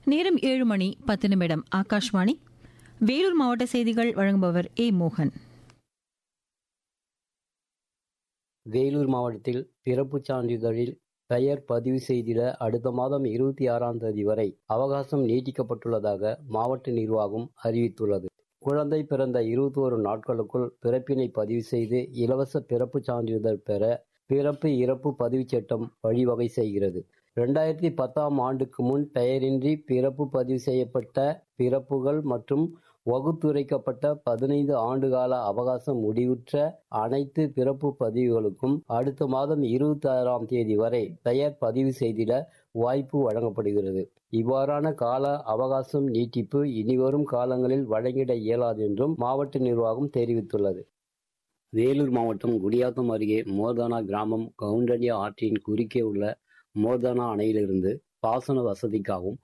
நேரம் ஏழு மணி பத்து நிமிடம் ஆகாஷ்வாணி வேலூர் மாவட்ட செய்திகள் வழங்குபவர் ஏ மோகன் வேலூர் மாவட்டத்தில் பிறப்புச் சான்றிதழில் பெயர் பதிவு செய்திட அடுத்த மாதம் இருபத்தி ஆறாம் தேதி வரை அவகாசம் நீட்டிக்கப்பட்டுள்ளதாக மாவட்ட நிர்வாகம் அறிவித்துள்ளது குழந்தை பிறந்த இருபத்தி ஒரு நாட்களுக்குள் பிறப்பினை பதிவு செய்து இலவச பிறப்புச் சான்றிதழ் பெற பிறப்பு இறப்பு பதிவுச் சட்டம் வழிவகை செய்கிறது இரண்டாயிரத்தி பத்தாம் ஆண்டுக்கு முன் பெயரின்றி பிறப்பு பதிவு செய்யப்பட்ட பிறப்புகள் மற்றும் வகுத்துரைக்கப்பட்ட பதினைந்து ஆண்டுகால அவகாசம் முடிவுற்ற அனைத்து பிறப்பு பதிவுகளுக்கும் அடுத்த மாதம் இருபத்தி ஆறாம் தேதி வரை பெயர் பதிவு செய்திட வாய்ப்பு வழங்கப்படுகிறது இவ்வாறான கால அவகாசம் நீட்டிப்பு இனிவரும் காலங்களில் வழங்கிட இயலாது என்றும் மாவட்ட நிர்வாகம் தெரிவித்துள்ளது வேலூர் மாவட்டம் குடியாத்தம் அருகே மோர்தானா கிராமம் கவுண்டனியா ஆற்றின் குறுக்கே உள்ள மோர்தானா அணையிலிருந்து பாசன வசதிக்காகவும்